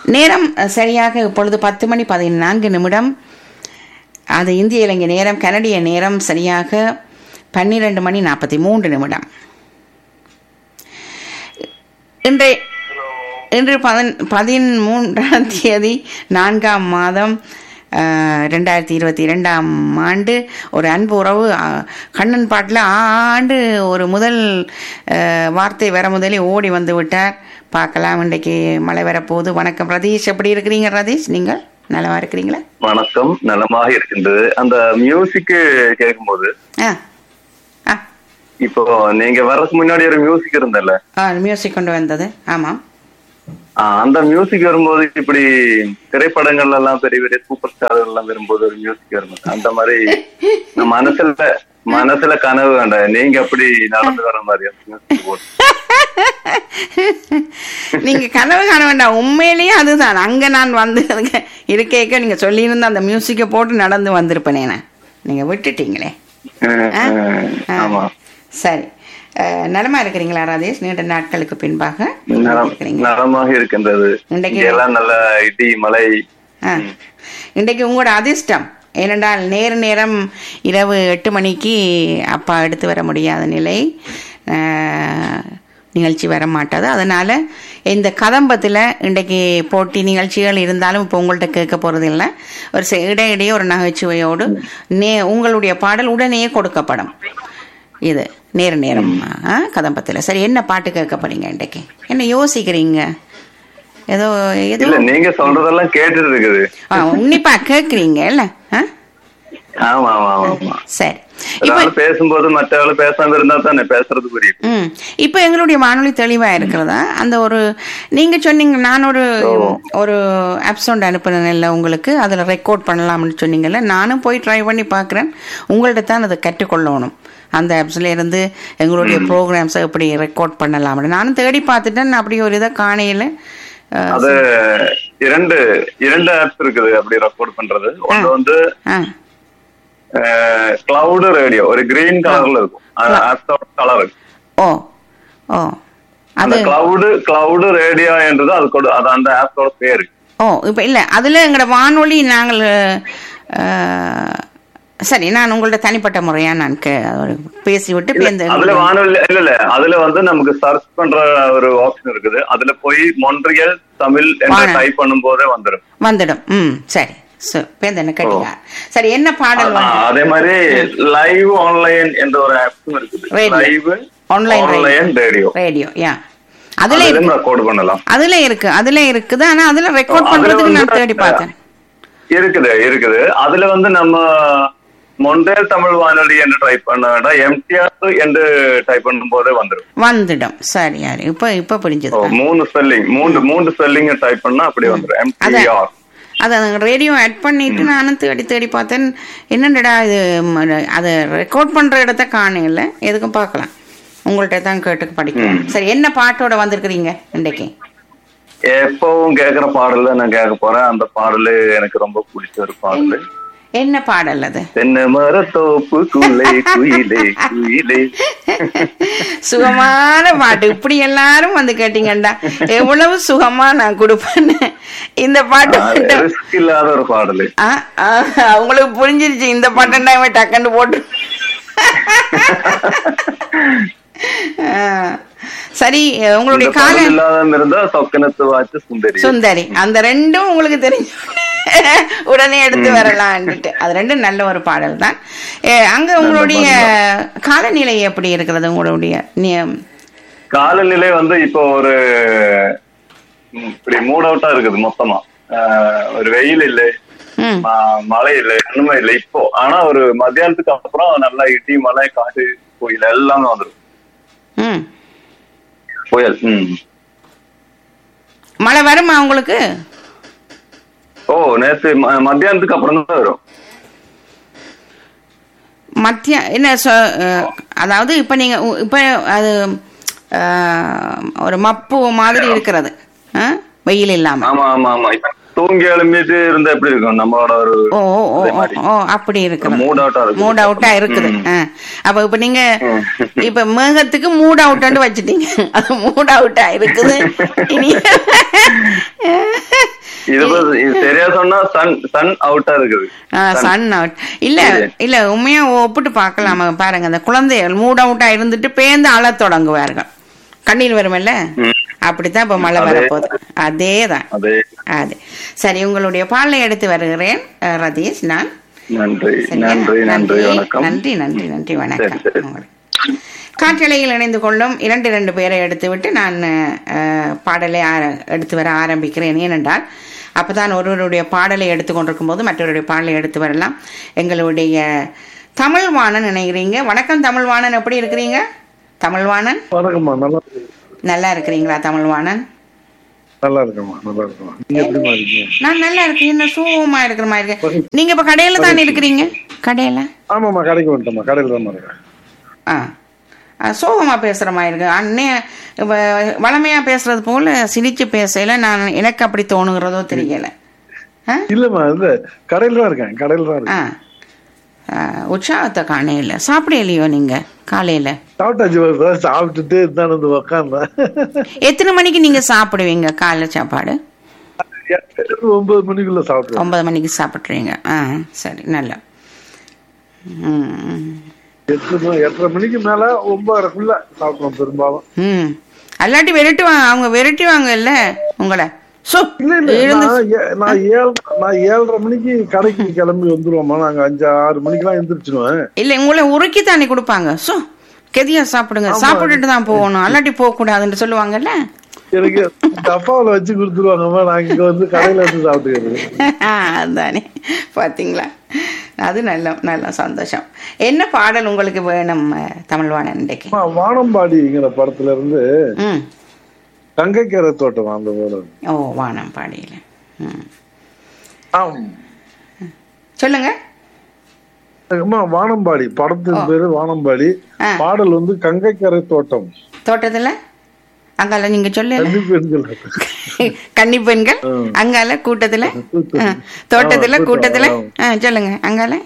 நேரம் அஹ், சரியாக இப்பொழுது பத்து மணி பதினான்கு நிமிடம் அது இந்திய இலங்கை நேரம் கனடிய நேரம் சரியாக பன்னிரண்டு மணி நாற்பத்தி மூன்று நிமிடம் இன்றைய இன்று பதன் பதிமூன்றாம் தேதி நான்காம் மாதம் அஹ், ரெண்டாயிரத்தி இருபத்தி இரண்டாம் ஆண்டு ஒரு அன்பு உறவு அஹ், கண்ணன் பாட்டில் ஆண்டு ஒரு முதல் அஹ், வார்த்தை வர முதலே ஓடி வந்து விட்டார் பார்க்கலாம் இன்றைக்கு மழை வரப்போகுது வணக்கம் ரதீஷ் எப்படி இருக்கிறீங்க ரதீஷ் நீங்கள் நலமா இருக்கிறீங்களா வணக்கம் நலமாக இருக்கின்றது அந்த மியூசிக் கேட்கும்போது ஆ ஆ இப்போ நீங்க வர்றதுக்கு முன்னாடி ஒரு மியூசிக் இருந்தல்ல ஆ மியூசிக் கொண்டு வந்தது ஆமாம் ஆ, அந்த மியூசிக் வரும்போது இப்படி திரைப்படங்கள்ல எல்லாம் பெரிய பெரிய சூப்பர் ஸ்டார்கள் எல்லாம் வரும்போது ஒரு மியூசிக் வரும் அந்த மாதிரி நம்ம மனசுல மனசுல கனவு வேண்டாம் நீங்க அப்படி நடந்து வர மாதிரி மியூசிக் போட்டு நீங்க கனவு காண வேண்டாம் உண்மையிலேயே அதுதான் அங்க நான் வந்து இருக்கேக்க நீங்க சொல்லியிருந்த அந்த மியூசிக்கை போட்டு நடந்து வந்திருப்பேனே நான் நீங்க விட்டுட்டீங்களே அஹ், ஆ? அஹ், ஆ. ஆமா சரி அஹ், நலமா இருக்கிறீங்களா ராதேஷ் நீண்ட நாட்களுக்கு பின்பாக நலம் இருக்கிறீங்க நலமாக இருக்கின்றது இன்றைக்கு- இங்க எல்லாம் நல்ல இடி மழை ஆ. இன்றைக்கு உங்களோட அதிர்ஷ்டம் ஏனென்றால் நேர நேரம் இரவு எட்டு மணிக்கு அப்பா எடுத்து வர முடியாத நிலை ஆ, நிகழ்ச்சி வர மாட்டாது அதனால் இந்த கதம்பத்தில் இன்றைக்கு போட்டி நிகழ்ச்சிகள் இருந்தாலும் இப்போ உங்கள்கிட்ட கேட்க போகிறது இல்லை ஒரு செ- இடையிடையே ஒரு நகைச்சுவையோடு நே உங்களுடைய பாடல் உடனேயே கொடுக்கப்படும் இது நேர நேரம் கதம்பத்தில் சரி என்ன பாட்டு கேட்க போறீங்க இன்றைக்கு என்ன யோசிக்கிறீங்க ஏதோ ஏதோ இல்ல நீங்க சொல்றதெல்லாம் கேட்டுட்டு இருக்குது ஆ, உன்னிப்பா கேக்குறீங்க இல்ல ஆ? ஆமா ஆமா ஆமா ஆமா சரி ஒரு இப்ப ஆளு பேசும்போது மற்ற ஆளு பேசாம இருந்தா தானே பேசுறது புரியுது ம் இப்போ எங்களுடைய வானொலி தெளிவா இருக்கிறதா அந்த ஒரு நீங்க சொன்னீங்க நான் ஒரு ஒரு ஆப்சவுண்ட் அனுப்புனேன்ல உங்களுக்கு அதுல ரெக்கார்ட் பண்ணலாம்னு சொன்னீங்கல்ல நானும் போய் ட்ரை பண்ணி பார்க்குறேன் உங்கள்ட்ட தான் அதை கற்றுக்கொள்ளணும் அந்த ஆப்ஸ்ல இருந்து எங்களுடைய ப்ரோக்ராம்ஸை எப்படி ரெக்கார்ட் பண்ணலாம்னு நானும் தேடி பார்த்துட்டேன் அப்படி ஒரு இதை காணையில் அது இரண்டு இரண்டு ஆப்ஸ் இருக்குது அப்படி ரெக்கார்ட் பண்றது ஒன்று வந்து ஆ கிளவுடு ரேடியோ ஒரு கிரீன் கலர்ல இருக்கும் ஆப்ஸோட கலர் ஓ ஓ அந்த அது கிளவுடு கிளவுடு ரேடியோ என்றது அது கொடு அது அந்த ஆப்போட பேரு ஓ இப்போ இல்லை அதில் எங்களோட வானொலி நாங்கள் அஹ், சரி நான் உங்கள்ட்ட தனிப்பட்ட முறையா நான் கே ஒரு பேசி விட்டு இப்போ இந்த அதுல வானொலி இல்ல இல்ல அதுல வந்து நமக்கு சர்ச் பண்ற ஒரு ஆப்ஷன் இருக்குது அதுல போய் மொன்றியல் தமிழ் என்று வான- டைப் பண்ணும் போதே வந்துடும் வந்துடும் ம் சரி சரி இப்போ என்ன கேட்டீங்க சரி என்ன பாடல் ஆ, வந்து அதே மாதிரி லைவ் ஆன்லைன் என்ற ஒரு ஆப்ஸும் இருக்குது Radio. Live Online radio. Online radio radio yeah அதுல அதிலும் இருக்கு ரெக்கார்ட் பண்ணலாம் அதுல இருக்கு அதுல இருக்குது ஆனா அதுல ரெக்கார்ட் அதுல பண்றதுக்கு நான் வந்து- தேடி பார்த்தேன் இருக்குது இருக்குது அதுல வந்து நம்ம மொண்டேல் தமிழ் வானொலி என்று டைப் பண்ண வேண்டாம் எம்டிஆர் என்று டைப் பண்ணும் போதே வந்துடும் வந்துடும் சரி யாரு இப்போ இப்போ ஓ, புரிஞ்சது மூணு ஸ்பெல்லிங் மூன்று மூன்று ஸ்பெல்லிங் டைப் பண்ணா அப்படியே வந்துடும் எம்டிஆர் அதை ரேடியோ ஆட் பண்ணிட்டு நானும் தேடி தேடி பார்த்தேன் என்னடா இது ம, அதை ரெக்கார்ட் பண்ற இடத்த காணையில எதுக்கும் பார்க்கலாம் உங்கள்ட்ட தான் கேட்டு படிக்கலாம் சரி என்ன பாட்டோட வந்திருக்கிறீங்க இன்றைக்கு எப்பவும் கேக்குற பாடல் தான் நான் கேட்க போறேன் அந்த பாடல் எனக்கு ரொம்ப பிடிச்ச ஒரு பாடல் என்ன பாடல் அது தென்னை மரத்தோப்பு குயிலே குயிலே குயிலே சுகமான பாட்டு இப்படி எல்லாரும் வந்து கேட்டீங்கண்டா எவ்வளவு சுகமா நான் கொடுப்பேன்னு இந்த பாட்டு மட்டும் ரிஸ்க் இல்லாத ஒரு பாடல் ஆ, ஆ, அவங்களுக்கு புரிஞ்சிருச்சு இந்த பாட்டண்டா இவன் டக்குன்னு போட்டு ஆ, சரி உங்களுடைய இந்த கால பாடல் இல்லாத இருந்தா சொக்கனத்து வாச்சு சுந்தரி சுந்தரி அந்த ரெண்டும் உங்களுக்கு தெரிஞ்சு உடனே எடுத்து வரலான்ட்டு அது ரெண்டும் நல்ல ஒரு பாடல் தான் ஏ, அங்க உங்களுடைய காலநிலை எப்படி இருக்கிறது உங்களுடைய நி- காலநிலை வந்து இப்போ ஒரு ம், இப்படி மூட் அவுட்டா இருக்குது மொத்தமா ஆஹ், ஒரு வெயில் இல்லை ம் ம- மழை இல்லை ஒண்ணுமே இல்லை இப்போ ஆனா ஒரு மத்தியானத்துக்கு அப்புறம் நல்லா இடி மழை காட்டு புயல் எல்லாமே வந்துடும் ம் புயல் ம் மழை வருமா உங்களுக்கு ஓ நேத்து ம- மத்தியானத்துக்கு அப்புறம் தான் வரும் மத்திய என்ன சொ- அஹ், அதாவது இப்ப நீங்க உ- இப்ப அது அஹ், ஒரு மப்பு மாதிரி இருக்கிறது அஹ், வெயில் இல்லாம ஆமா ஆமா ஆமா இப்ப தூங்கி எழும்பிட்டு இருந்தா எப்படி இருக்கும் நம்மளோட ஒரு ஓ ஓ ஓ அதே ஓ, மாதிரி. ஓ அப்படி இருக்குது மூட் அவுட்டா இருக்கு மூட் அவுட்டா இருக்குது ம். ஆ. அப்ப இப்ப நீங்க ம். இப்ப மேகத்துக்கு மூட் அவுட்னு வச்சுட்டீங்க அது மூட் அவுட்டா இருக்குது இனி இது பத்தி- இது சரியா சொன்னா சன் சன் அவுட்டா இருக்குது சன் அவுட் இல்ல இல்ல உண்மையா ஒப்பிட்டு பார்க்கலாமா பாருங்க அந்த குழந்தைகள் மூட் அவுட்டா இருந்துட்டு பேந்து அழத் தொடங்குவார்கள் கண்ணீர் வருமல்ல ம். அப்படித்தான் இப்ப மழை அதே. வரப்போகுது அதேதான் அதே அது சரி உங்களுடைய பாலை எடுத்து வருகிறேன் அஹ், ரதீஷ் நான் நன்றி சரியா? நன்றி நன்றி வணக்கம் நன்றி நன்றி நன்றி வணக்கம் சரி. உங்களுக்கு. காற்றலையில் இணைந்து கொள்ளும் இரண்டு இரண்டு பேரை எடுத்துவிட்டு நான் அஹ், பாடலை ஆர- எடுத்து வர ஆரம்பிக்கிறேன் ஏனென்றால் அப்பதான் ஒருவருடைய பாடலை எடுத்துக்கொண்டிருக்கும் போது மற்றவருடைய பாடலை எடுத்து வரலாம் எங்களுடைய தமிழ்வாணன் நினைக்கிறீங்க வணக்கம் தமிழ்வாணன் எப்படி இருக்கிறீங்க தமிழ்வாணன் வணக்கம்மா நல்லா இருக்கு நல்லா இருக்கிறீங்களா தமிழ்வாணன் நல்லா இருக்கம்மா நல்லா இருக்கம்மா நீங்க எப்படிமா இருக்கீங்க நான் நல்லா இருக்கேன் என்ன சோகமா இருக்கிற மாதிரி இருக்கேன் நீங்க இப்ப கடையில தானே இருக்கிறீங்க கடையில ஆமாம்மா கடைக்கு வந்துட்டோம்மா கடையில் தான் இருக்கேன் ஆ ஆ, சோகமா பேசுற மாதிரி இருக்கு அண்ணே வ- வளமையா பேசுறது போல சிரிச்சு பேசல நான் எனக்கு அப்படி தோணுகிறதோ தெரியல ஆ? இல்லம்மா இல்ல கடையில் தான் இருக்கேன் கடையில் தான் ஆ இருக்கேன் ஆ, உற்சாகத்தை காணையில சாப்பிடலையோ நீங்க காலையில சாப்பிட்டாச்சு வருதா சாப்பிட்டுட்டு தான் வந்து உக்காந்தேன் எத்தனை மணிக்கு நீங்க சாப்பிடுவீங்க காலை சாப்பாடு எட்டு, ஒன்பது மணிக்குள்ள சாப்பிடுவேன் ஒன்பது மணிக்கு சாப்பிட்றீங்க ஆ சரி நல்லா ம் எட்டு மணி எட்டரை மணிக்கு மேல ஒன்பதரைக்குள்ள சாப்பிடுவோம் பெரும்பாலும் ம் அல்லாட்டி விரட்டுவாங்க அவங்க விரட்டுவாங்கல்ல உங்களை சோ இல்ல இல்ல எழுந்து நான் ஏ- நான் ஏழு நான் ஏழரை மணிக்கு கடைக்கு கிளம்பி வந்துருவோம்மா நாங்க அஞ்சு ஆறு மணிக்கெல்லாம் எந்திரிச்சிடுவேன் இல்ல உங்களை உருக்கி தானே கொடுப்பாங்க சோ கெதியா சாப்பிடுங்க சாப்பிட்டுட்டு தான் போகணும் அல்லாட்டி போக கூடாதுன்னு சொல்லுவாங்கல்ல எனக்கு டப்பாவில் வச்சு கொடுத்துருவாங்கம்மா நான் இங்க வந்து கடையில வந்து சாப்பிட்டுக்கிறது அதானே பாத்தீங்களா அது நல்ல நல்ல சந்தோஷம் என்ன பாடல் உங்களுக்கு வேணும் அஹ், தமிழ்வாணன் இன்றைக்கு அம்மா, வானம்பாடிங்கிற படத்துல இருந்து ம் கங்கைக்கரை தோட்டம் அந்த போல ஓ வானம் பாடியில ம் ஆம் சொல்லுங்க அம்மா வானம்பாடி படத்தின் பேரு வானம்பாடி ஆ. பாடல் வந்து கங்கைக்கரை தோட்டம் தோட்டத்துல அங்கால நீங்க சொல்லல கன்னி பெண்கள் கன்னி பெண்கள் அங்கால கூட்டத்துல ஆ, தோட்டத்துல ஆமா, கூட்டத்துல ஆமா. ஆ, சொல்லுங்க அங்கால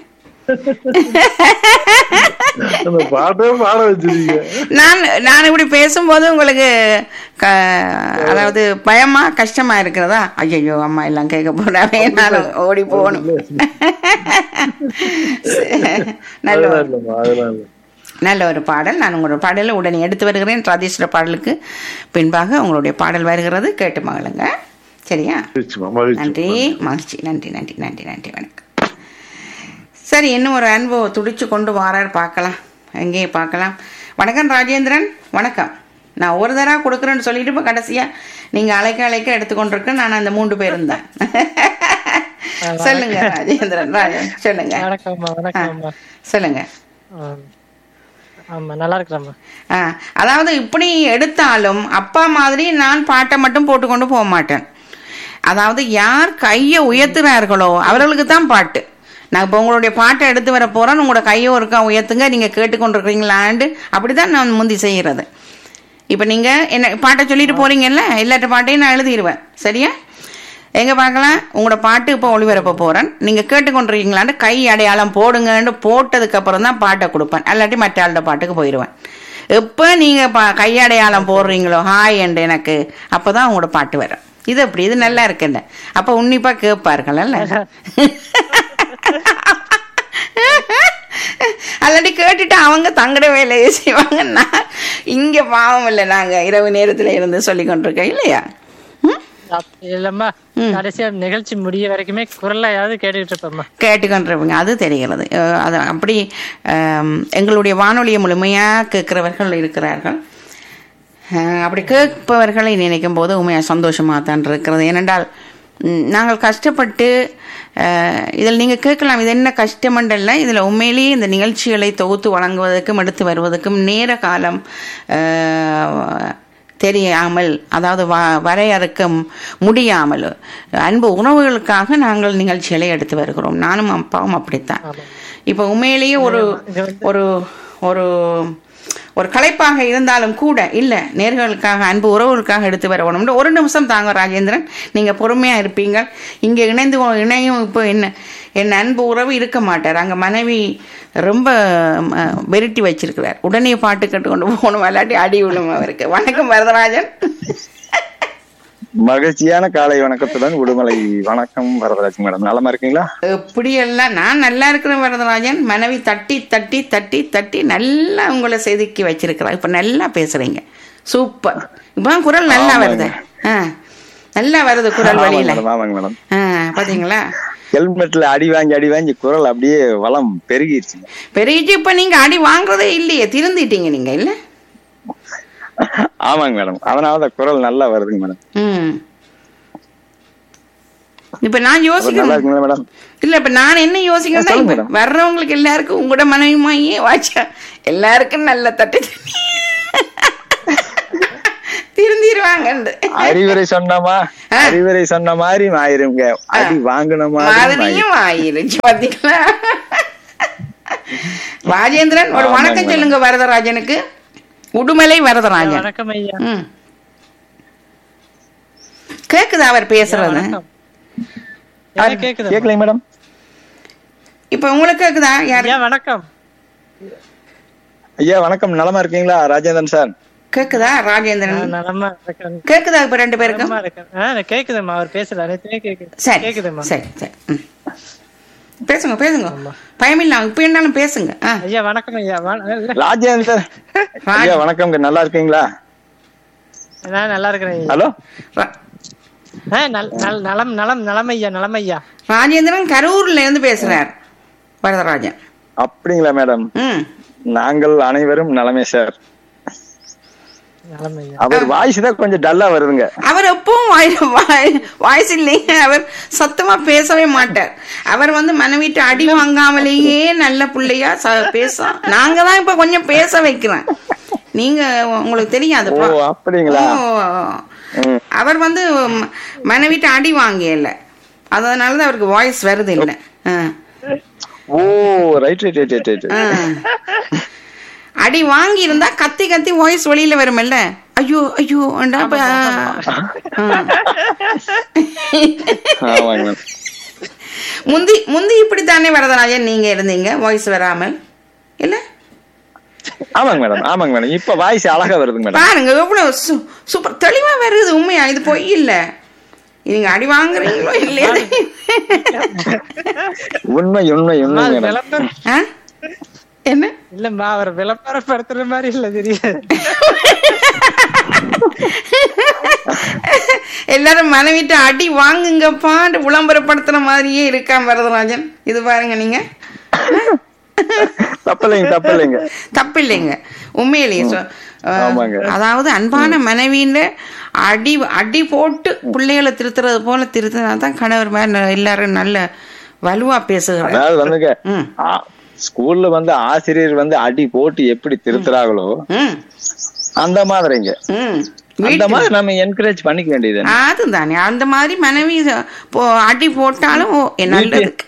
அந்த பாட்டே பாட வச்சிருக்கீங்க நான் நான் இப்படி பேசும்போது உங்களுக்கு க- அதாவது பயமா கஷ்டமா இருக்கிறதா ஐயோ அம்மா எல்லாம் கேட்க போறாவே நான் ஓடி போகணும் நல்ல அதெல்லாம் ஒரு- இல்லம்மா அதெல்லாம் இல்ல நல்ல ஒரு பாடல் நான் உங்களோட பாடலை உடனே எடுத்து வருகிறேன் ராஜேஸ்வர பாடலுக்கு பின்பாக உங்களுடைய பாடல் வருகிறது கேட்டு மகளுங்க சரியா மகிழ்ச்சிம்மா மகிழ்ச்சி நன்றி மகிழ்ச்சி நன்றி நன்றி நன்றி நன்றி வணக்கம் சரி இன்னும் ஒரு அன்பு துடிச்சு கொண்டு வாரார் பார்க்கலாம் எங்கேயே பார்க்கலாம் வணக்கம் ராஜேந்திரன் வணக்கம் நான் ஒரு தடவை கொடுக்குறேன்னு சொல்லிட்டு இப்போ கடைசியாக நீங்கள் அழைக்க அழைக்க எடுத்துக்கொண்டிருக்க நான் அந்த மூன்று பேரும் தான் சொல்லுங்க ராஜேந்திரன் ராஜன் சொல்லுங்க வணக்கம்மா வணக்கம்மா சொல்லுங்க ஆம். ஆமா நல்லா இருக்கிறேம்மா ஆ, அதாவது இப்படி எடுத்தாலும் அப்பா மாதிரி நான் பாட்டை மட்டும் போட்டுக்கொண்டு போக மாட்டேன் அதாவது யார் கையை உயர்த்துறார்களோ அவர்களுக்கு தான் பாட்டு நான் இப்போ உங்களுடைய பாட்டை எடுத்து வர போறேன் உங்களோட கையை ஒருக்கா உயர்த்துங்க நீங்க கேட்டுக்கொண்டிருக்கிறீங்களாண்டு அப்படிதான் நான் முந்தி செய்யறது இப்போ நீங்க என்ன பாட்டை சொல்லிட்டு போறீங்கல்ல எல்லாட்ட பாட்டையும் நான் எழுதிடுவேன் சரியா எங்க பார்க்கலாம் உங்களோட பாட்டு இப்போ ஒளிபரப்ப போறேன் நீங்க கேட்டுக்கொண்டிருக்கீங்களான்னு கை அடையாளம் போடுங்கன்னு போட்டதுக்கு அப்புறம் தான் பாட்டை கொடுப்பேன் இல்லாட்டி மற்ற ஆளோட பாட்டுக்கு போயிடுவேன் எப்போ நீங்க பா கை அடையாளம் போடுறீங்களோ ஹாய் என்று எனக்கு அப்பதான் உங்களோட பாட்டு வரும் இது அப்படி இது நல்லா இருக்குல்ல அப்ப உன்னிப்பா கேட்பார்கள்ல அல்லாட்டி கேட்டுட்டு அவங்க தங்கட வேலையை செய்வாங்க நான் இங்க பாவம் இல்லை நாங்க இரவு நேரத்துல இருந்து சொல்லி கொண்டிருக்கோம் இல்லையா ம்? அப்படி இல்லம்மா கடைசியா நிகழ்ச்சி முடிய வரைக்குமே குரலையாவது கேட்டுக்கிட்டு இருப்பேம்மா கேட்டுக்கொண்டிருப்பீங்க அது தெரிகிறது அஹ் அது அப்படி அம், எங்களுடைய வானொலியை முழுமையாக கேட்கிறவர்கள் இருக்கிறார்கள் அஹ் அப்படி கேட்பவர்களை நினைக்கும் போது உண்மையாக சந்தோஷமாக தான் இருக்கிறது ஏனென்றால் ம், நாங்கள் கஷ்டப்பட்டு அஹ், இதில் நீங்கள் கேட்கலாம் இது என்ன கஷ்டமண்டல்ல இதில் உண்மையிலேயே இந்த நிகழ்ச்சிகளை தொகுத்து வழங்குவதற்கும் எடுத்து வருவதற்கும் நேர காலம் அஹ், தெரியாமல் அதாவது வ வரையறுக்க முடியாமல் அன்பு உணவுகளுக்காக நாங்கள் நிகழ்ச்சிகளை எடுத்து வருகிறோம் நானும் அப்பாவும் அப்படித்தான் இப்போ உண்மையிலேயே ஒரு ஒரு ஒரு ஒரு களைப்பாக இருந்தாலும் கூட இல்ல நேர்களுக்காக அன்பு உறவுகளுக்காக எடுத்து வரணும்னு ஒரு நிமிஷம் தாங்க ராஜேந்திரன் நீங்க பொறுமையா இருப்பீங்க இங்க இணைந்து இணையும் இப்போ என்ன என் அன்பு உறவு இருக்க மாட்டார் அங்க மனைவி ரொம்ப ம, வெருட்டி வச்சிருக்கிறார் உடனே பாட்டு கேட்டு கொண்டு போகணும் இல்லாட்டி அடி விழும் அவருக்கு வணக்கம் வரதராஜன் மகிழ்ச்சியான காலை வணக்கத்துடன் உடுமலை வணக்கம் வரதராஜ் மேடம் நலமா இருக்கீங்களா எப்படியெல்லாம் நான் நல்லா இருக்கிறேன் வரதராஜன் மனைவி தட்டி தட்டி தட்டி தட்டி நல்லா உங்களை செதுக்கி வச்சிருக்கிறா இப்ப நல்லா பேசுறீங்க சூப்பர் இப்போ குரல் நல்லா ஆமாங்க. வருது ஆ நல்லா வருது குரல் ஆமாங்க வழியில மேடம் ஆமாங்க மேடம் ஆ பாத்தீங்களா ஹெல்மெட்ல அடி வாங்கி அடி வாங்கி குரல் அப்படியே வளம் பெருகிடுச்சுங்க பெரிய இப்ப நீங்க அடி வாங்குறதே இல்லையே திருந்திட்டீங்க நீங்க இல்ல ஆமாங்க மேடம் அதனாலதான் குரல் நல்லா வருதுங்க மேடம் ம் இப்ப நான் நல்லா யோசிக்கிறேன் இருக்குங்களா மேடம் இல்ல இப்ப நான் என்ன யோசிக்கிறேன்னா சொல்லுங்க இப்ப மேடம். வர்றவங்களுக்கு எல்லாருக்கும் உங்களோட மனைவிமாயே வாச்சா எல்லாருக்கும் நல்ல தட்டு தட்டி திருந்திருவாங்க அறிவுரை சொன்னமா ஆ. அறிவுரை சொன்ன மாதிரி ஆயிருங்க அடி வாங்கின மாதிரி ஆயிரும். மாதிரியும் ஆயிருச்சு பாத்தீங்களா ராஜேந்திரன் ஒரு ஆமாங்க வணக்கம் மேடம். சொல்லுங்க வரதராஜனுக்கு உடுமலை வரதராஜன் வணக்கம் ஐயா ம் கேக்குதா அவர் பேசுறது வணக்கம் எனக்கு கேக்குது கேக்கலைங்க மேடம் இப்ப உங்களுக்கு கேக்குதா யாரு ஐயா வணக்கம் ஐயா வணக்கம் நலமா இருக்கீங்களா ராஜேந்திரன் சார் கேக்குதா ராஜேந்திரன் நான் நலமா இருக்கேன் கேக்குதா இப்ப ரெண்டு பேருக்கும் நலமா இருக்கேன் ஆ கேக்குதும்மா அவர் பேசல அனைத்துமே கேக்குது சரி கேக்குதும்மா சரி சரி ம். பேசுங்க பேசுங்க பயமில்லாம் இப்ப என்னாலும் பேசுங்க ஆ ஐயா வணக்கம் ஐயா வண- ராஜேந்தர் ஐயா வணக்கம் நல்லா இருக்கீங்களா நான் நல்லா இருக்கிறேன் ஐயா ஹலோ ஆ, நல்- நல்- நலம் நலம் நலம் ஐயா நலம் ஐயா ராஜேந்திரன் கரூர்ல இருந்து பேசுறார் வரதராஜன் அப்படிங்களா மேடம் ம் நாங்கள் அனைவரும் நலமே சார் நலம் ஐயா அவர் வாய்ஸ் தான் கொஞ்சம் டல்லா வருதுங்க அவர் எப்பவும் வாய்- வாய்- வாய்ஸ் இல்லைங்க அவர் சத்தமா பேசவே மாட்டார் அவர் வந்து மனைவிட்டு அடி வாங்காமலேயே நல்ல பிள்ளையா ச- பேச நாங்க தான் இப்ப கொஞ்சம் பேச வைக்கிறோம் நீங்க உங்களுக்கு தெரியாது ஓ அப்படிங்களா ம். அவர் வந்து ம- மனைவிட்டு அடி வாங்கியல அதனாலதான் அவருக்கு வாய்ஸ் வருது இல்ல ஆ. ஓ ரைட் ரைட் ரைட் ரைட் ஆ. அடி வாங்கி இருந்தா கத்தி கத்தி வாய்ஸ் வெளியில வரும்ல ஐயோ ஐயோ அண்டா அப்ப, ஆ. ஆமாங்க மேம் முந்தி முந்தி இப்படித்தானே வரதராஜன் நீங்க இருந்தீங்க வாய்ஸ் வராமல் இல்ல ஆமாங்க மேடம் ஆமாங்க மேடம் இப்ப வாய்ஸ் அழகா வருதுங்க மேடம் பாருங்க எவ்வளவு சு- சூப்பர் தெளிவா வருது உண்மையா இது பொய் இல்ல நீங்க அடி வாங்குறீங்களோ இல்லையா உண்மை உண்மை அம்மா, உண்மை அது மேடம் விளம்பரம் ஆ? என்ன இல்லம்மா அவர் விளம்பரப்படுத்துற மாதிரி இல்ல தெரியாது எல்லாரும் மனைவிட்டு அடி வாங்குங்கப்பான்னு விளம்பரப்படுத்துற மாதிரியே இருக்கான் வரதராஜன் இது பாருங்க நீங்க தப்பில்லைங்க தப்பில்லைங்க தப்பில்லைங்க உண்மையிலேயே சொ- அஹ், ஆமாங்க. அதாவது அன்பான மனைவின்னு அடி அடி போட்டு பிள்ளைகளை திருத்துறது போல திருத்தினா தான் கணவர் மேல எல்லாரும் நல்ல வலுவா பேசுகிறார் அதாவது வந்துங்க ம். ஆ- ஸ்கூல்ல வந்து ஆசிரியர் வந்து அடி போட்டு எப்படி திருத்துறாங்களோ ம் அந்த மாதிரிங்க ம் அந்த வீட்டு- மாதிரி நம்ம என்கரேஜ் பண்ணிக்க வேண்டியது அதுதானே அந்த மாதிரி மனைவி போ அடி போட்டாலும் ஓ, எ, நல்லதுக்கு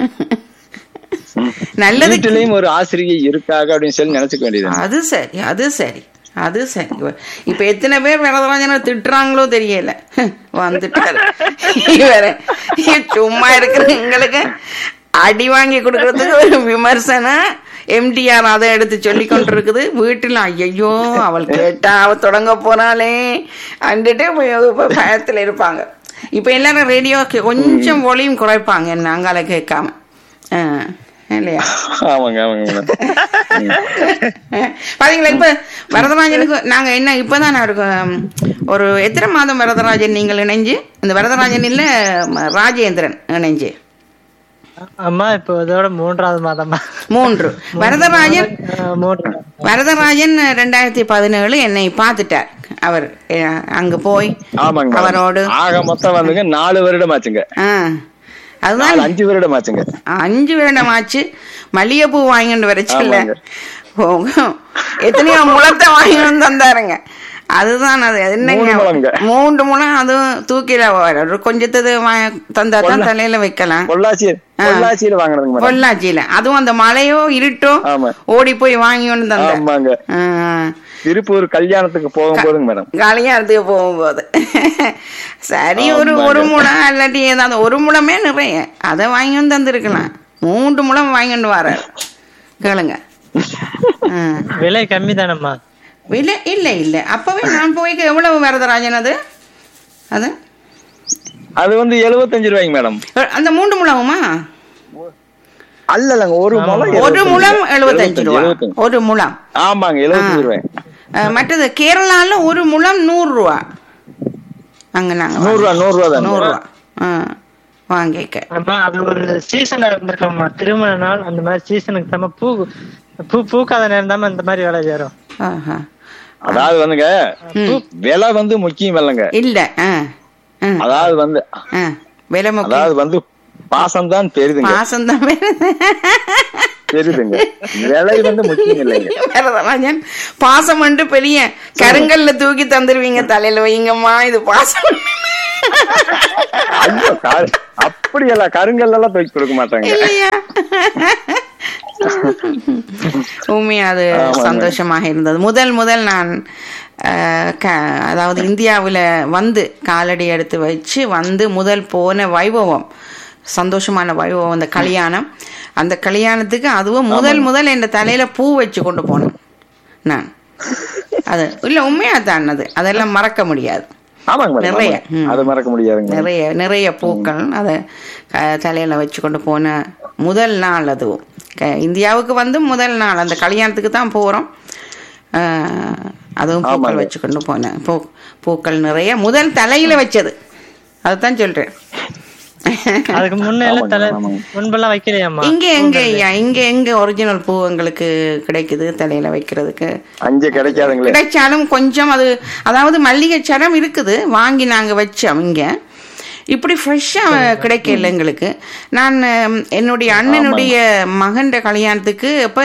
நல்லதுக்கு வீட்டிலையும் ஒரு ஆசிரியை இருக்காங்க அப்படின்னு சொல்லி நினைச்சுக்க வேண்டியது அது சரி அது சரி அது சரி இப்ப எத்தனை பேர் வரதராஜனை திட்டுறாங்களோ தெரியல வந்துட்டாரு இவர சும்மா இருக்கிற எங்களுக்கு அடி வாங்கி கொடுக்கறதுக்கு ஒரு விமர்சனம் எம்டிஆர் அதை எடுத்து சொல்லி கொண்டிருக்குது வீட்டுல ஐயோ அவள் கேட்டா அவ தொடங்க போறாளே அண்டுட்டு இப்ப பயத்துல இருப்பாங்க இப்ப எல்லாரும் ரேடியோ கொஞ்சம் ஒளியும் குறைப்பாங்க என்ன அங்கால கேட்காம ஆ, இல்லையா ஆமாங்க ஆமாங்க மேடம் பாத்தீங்களா இப்ப வரதராஜனுக்கு நாங்க என்ன இப்பதான் அவருக்கு ம், ஒரு எத்தனை மாதம் வரதராஜன் நீங்கள் இணைஞ்சு இந்த வரதராஜன் இல்ல ம, ராஜேந்திரன் இணைஞ்சு அம்மா இப்போ இதோட மூன்றாவது மாதம்மா மூன்று வரதராஜன் ஆ, மூன்று வரதராஜன் ரெண்டாயிரத்தி பதினேழு என்னை பார்த்துட்டார் அவர் அஹ், அங்க போய் ஆமாங்க madam. அவரோடு ஆக மொத்தம் வந்துங்க நாலு வருடம் ஆச்சுங்க ஆ அதுதான் நாலு அஞ்சு வருடம் ஆச்சுங்க அஞ்சு வருடம் ஆச்சு மல்லிகைப்பூ வாங்கிட்டு வரச்சுல்ல ஆமாங்க. எத்தனையோ முளத்தை வாங்கி வந்து தந்தாருங்க அதுதான் அது என்னங்க மூணு முழங்க. மூன்று முழம் அதுவும் தூக்கில ஒரு கொஞ்சத்தது வா- தந்தா தான் தலையில வைக்கலாம் பொள்ளாச்சி பொள்ளாச்சியில வாங்கினதுங்க மேடம் பொள்ளாச்சியில அதுவும் அந்த மழையோ இருட்டோ ஆமா. ஓடி போய் வாங்கி வந்து தந்தார் ஆமாங்க திருப்பூர் கல்யாணத்துக்கு போகும்போதுங்க மேடம் கல்யாணத்துக்கு போகும்போது சரி ஒரு ஆமாங்க. ஒரு முழம் இல்லாட்டி ஏதாவது ஒரு முழமே நிறைய அதை வாங்கி வந்து தந்திருக்கலாம் மூன்று முழம் வாங்கி வந்து வர கேளுங்க ஆ. விலை கம்மி தானம்மா விலை இல்ல இல்ல அப்பவே நான் போய் எவ்வளவு வரதராஜன் அது அது அது வந்து எழுபத்தஞ்சு ரூபாய்ங்க மேடம் அந்த மூன்று முழமுமா அல்ல இல்லங்க ஒரு முளம் ஒரு முழம் எழுபத்தஞ்சு ரூபா எழுபத்தஞ்சு. ஒரு முழம் ஆமாங்க எழுபத்தஞ்சு ரூபாய் அஹ், மற்றது கேரளால ஒரு முழம் நூறு ரூபா அங்க நாங்க நூறு ரூபா நூறு ரூபா தான் நூறு ரூபா ஆ, வாங்கிக்க ஆமா அது ஒரு சீசன் இருந்திருக்கோம்மா திருமண நாள் அந்த மாதிரி சீசனுக்கு நம்ம பூ பூ பூக்காத நேரம் தான் இந்த மாதிரி வேலை சேரும் ஆஹா. அதாவது வந்துங்க விலை வந்து முக்கியம் இல்லைங்க இல்ல ஆ, ஆ, அதாவது வந்து ஆ. விலை முக்கியம் அதாவது வந்து பாசம் தான் பெரிதுங்க பாசம் தான் பெரிதுங்க விலை வந்து முக்கியம் இல்லைங்க வரதராஜன் பாசம் வந்து பெரிய கருங்கல்ல தூக்கி தந்துருவீங்க தலையில வைங்கம்மா இது பாசம் ஐயோ கரு- அப்படி எல்லாம் கருங்கல் எல்லாம் தூக்கி கொடுக்க மாட்டாங்க இல்லையா உண்மையா அது ஆமாங்க. சந்தோஷமாக இருந்தது முதல் முதல் நான் அஹ், க- அதாவது இந்தியாவுல வந்து காலடி எடுத்து வச்சு வந்து முதல் போன வைபவம் சந்தோஷமான வைபவம் அந்த கல்யாணம் அந்த கல்யாணத்துக்கு அதுவும் முதல் முதல் என் தலையில பூ வச்சு கொண்டு போனேன் நான் அது இல்ல உண்மையா தான் அது அதெல்லாம் மறக்க முடியாது ஆமாங்க மேடம் நிறைய. ஆமாங்க. ம். அது மறக்க முடியாதுங்க நிறைய நிறைய பூக்கள் அதை க- தலையில வச்சு கொண்டு போன முதல் நாள் அதுவும் க- இந்தியாவுக்கு வந்து முதல் நாள் அந்த கல்யாணத்துக்கு தான் போறோம் ஆஹ், அதுவும் பூக்கள் ஆமாங்க. வச்சு கொண்டு போனேன் பூ பூக்கள் நிறைய முதல் தலையில வச்சது அதுதான் சொல்றேன் அதுக்கு முன்ன எல்லாம் ஆமாங்க, தலை ஆமாங்க. முன்பெல்லாம் வைக்கலையாம்மா இங்க எங்க ஐயா இங்க எங்க ஒரிஜினல் பூ உங்களுக்கு கிடைக்குது தலையில வைக்கிறதுக்கு அஞ்சு கிடைக்காதுங்களே கிடைச்சாலும் கொஞ்சம் அது அதாவது மல்லிகை சரம் இருக்குது வாங்கி நாங்க வச்சோம் இங்க இப்படி ஃப்ரெஷ்ஷாக கிடைக்கல எங்களுக்கு நான் ஹம், என்னுடைய அண்ணனுடைய மகன்ற கல்யாணத்துக்கு இப்போ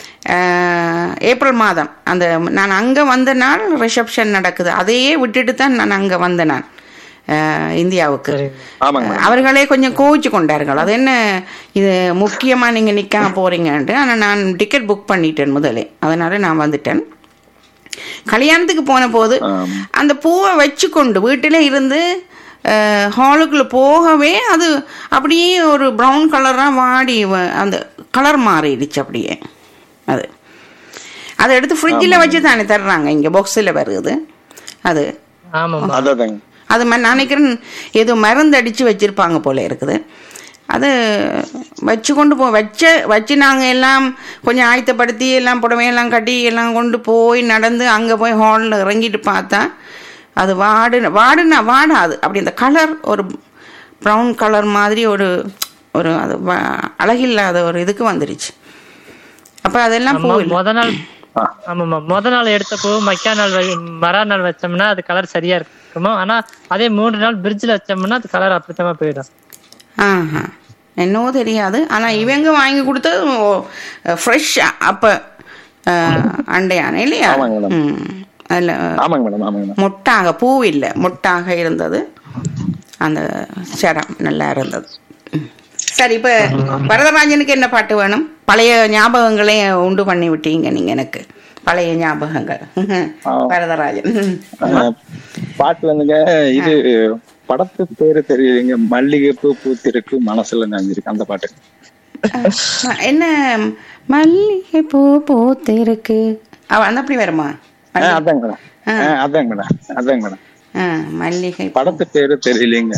ஏப்ரல் மாதம் அந்த நான் அங்கே வந்த நாள் ரிசப்ஷன் நடக்குது அதையே விட்டுட்டு தான் நான் அங்கே வந்தேன் நான் அஹ், இந்தியாவுக்கு ஆமாங்க மேடம். அவர்களே கொஞ்சம் கோவிச்சு கொண்டார்கள் அது என்ன இது முக்கியமா நீங்க நிக்காம போறீங்கன்ட்டு ஆனா நான் டிக்கெட் புக் பண்ணிட்டேன் முதலே அதனால நான் வந்துட்டேன் கல்யாணத்துக்கு போன போது ஆம். அந்த பூவை வச்சுக்கொண்டு வீட்டில இருந்து ஹாலுக்குள்ள போகவே அது அப்படியே ஒரு ப்ரௌன் கலராக வாடி வ- அந்த கலர் மாறிடுச்சு அப்படியே அது அதை எடுத்து ஃப்ரிட்ஜில் வச்சு தானே தர்றாங்க இங்கே பாக்ஸில் வருது அது ஆமாம்மா அதாங்க அது ம- நான் நினைக்கிறேன் ஏதோ மருந்து அடித்து வச்சிருப்பாங்க போல இருக்குது அது வச்சு கொண்டு போ வச்ச வச்சு நாங்கள் எல்லாம் கொஞ்சம் ஆயத்தப்படுத்தி எல்லாம் புடவையெல்லாம் கட்டி எல்லாம் கொண்டு போய் நடந்து அங்கே போய் ஹாலில் இறங்கிட்டு பார்த்தா அது வாடு வாடுனா வாடாது அப்படி அந்த கலர் ஒரு ப்ரௌன் கலர் மாதிரி ஒரு ஒரு அது வ- அழகில்லாத ஒரு இதுக்கு வந்துருச்சு அப்போ அதெல்லாம் பூ ஆமா, இல்லை முத நாள் ஆ. ஆமாம்மா முத நாள் எடுத்த பூ மக்கா நாள் வை- மறா நாள் வச்சோம்னா அது கலர் சரியா இருக்குமோ ஆனா அதே மூன்று நாள் பிரிட்ஜ்ல வச்சோம்னா அது கலர் அப்படித்தமா போயிடும் ஆஹா என்னவோ தெரியாது ஆனா இவங்க வாங்கி கொடுத்தது ஃப்ரெஷ் அப்ப அஹ், அண்டையான இல்லையா ஆமாங்க மேடம். ம். அதுல ஆமாங்க மேடம் ஆமாங்க மேடம் மொட்டாக பூ இல்லை மொட்டாக இருந்தது அந்த சரம் நல்லா இருந்தது ம். சரி இப்ப வரதராஜனுக்கு என்ன பாட்டு வேணும் பழைய ஞாபகங்களே உண்டு பண்ணி விட்டீங்க நீங்க எனக்கு பழைய ஞாபகங்கள் வரதராஜன் ம். ஆஹ், பாட்டு வந்துங்க இது படத்து பேரு தெரியலங்க மல்லிகைப்பூ பூத்திருக்கு மனசுல நனைஞ்சிருக்கு அந்த பாட்டு அஹ், என்ன மல்லிகை பூ பூத்திருக்கு அவ அந்த அப்படி வருமா ஆஹ், அதாங்க மேடம் ஆஹ், அதாங்க மேடம் அதாங்க மேடம் ஆ, மல்லிகை பூ. படத்து பேரு தெரியலங்க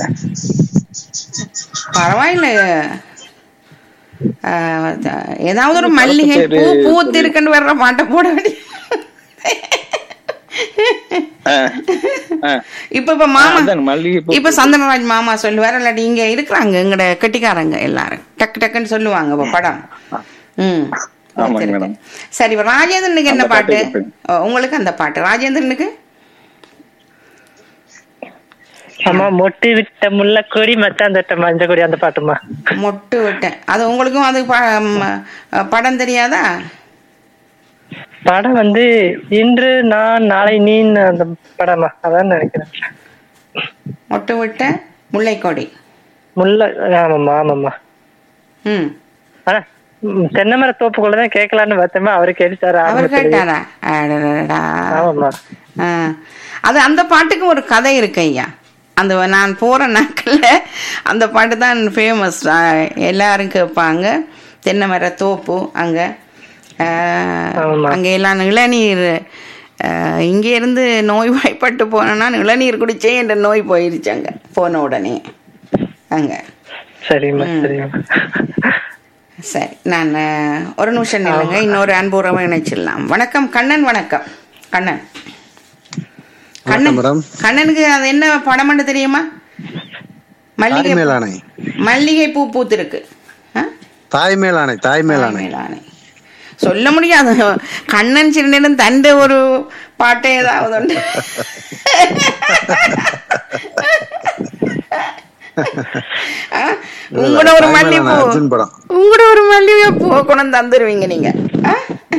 பரவாயில்ல ஆ, த- ஏதாவது ஒரு மல்லிகை பூ பூத்திருக்குன்னு வர்ற பாட்டை போட வேண்டிய ஆஹ், ஆஹ், இப்ப இப்ப மாமா அதாங்க மல்லிகைப்பூ இப்ப சந்தனராஜ் மாமா சொல்லுவார் இல்லாட்டி இங்க இருக்கிறாங்க எங்கட கெட்டிக்காரங்க எல்லாரும் டக்கு டக்குன்னு சொல்லுவாங்க இப்ப படம் ம் ஆமாங்க சரி. மேடம். சரி இப்ப ராஜேந்திரனுக்கு என்ன அந்த பாட்டு பாட்டு கேட்பேன். ஓ, உங்களுக்கு அந்த பாட்டு ராஜேந்திரனுக்கு ஆமா மொட்டி விட்ட முல்லக்கொடி மச்சான் தட்ட மஞ்சள் கொடி அந்த பாட்டுமா மொட்டு விட்டேன் அது உங்களுக்கும் அது ப- ம- படம் தெரியாதா படம் வந்து இன்று நான் நாளை நீன்னு அந்த படமா அதான் நினைக்கிறேன் மொட்டு விட்ட முல்லைக்கொடி முல்ல ஆமாம்மா ஆமாம்மா ம் ஆனா ம், தென்னை மர தோப்புக்குள்ளதான் கேட்கலான்னு பார்த்தோமா அவரு கேட்டுட்டாரு அவர் ஆரம்பத்திலேயே. கேட்டாரா அடடடடா. ஆமாம்மா ஆ. அது அந்த பாட்டுக்கு ஒரு கதை இருக்கு ஐயா அந்த நான் போற நாட்கள்ல அந்த பாட்டு தான் ஃபேமஸ் எல்லாரும் கேட்பாங்க தென்னை மர தோப்பு அங்க ஆ, ஆமா. அங்க எல்லாம் இளநீர் அஹ், இங்கே இருந்து நோய்வாய்ப்பட்டு போனேன்னா இளநீர் குடிச்சே என்ற நோய் போயிருச்சு அங்க போன உடனே அங்க சரிம்மா சரிம்மா சரி நான் அஹ், ஒரு நிமிஷம் நில்லுங்க இன்னொரு அன்புறவை இணைச்சிடலாம் வணக்கம் கண்ணன் வணக்கம் கண்ணன் கண்ணன் மேடம் கண்ணனுக்கு அது என்ன படம்னு தெரியுமா மல்லிகை தாய் மேலாணை மல்லிகை பூ பூத்திருக்கு ஆ? தாய் மேலாணை தாய் மேலாணை மேலாணை சொல்ல முடியாது கண்ணன் சிறுநீரன் தந்த ஒரு பாட்டை ஏதாவது உண்டு ஆ? உங்களோட ஒரு தாய் மல்லிகை மேலாணை பூ அர்ஜுன் படம் உங்களோட ஒரு மல்லிகை பூ கொண்டு வந்து தந்துருவீங்க நீங்க ஆ?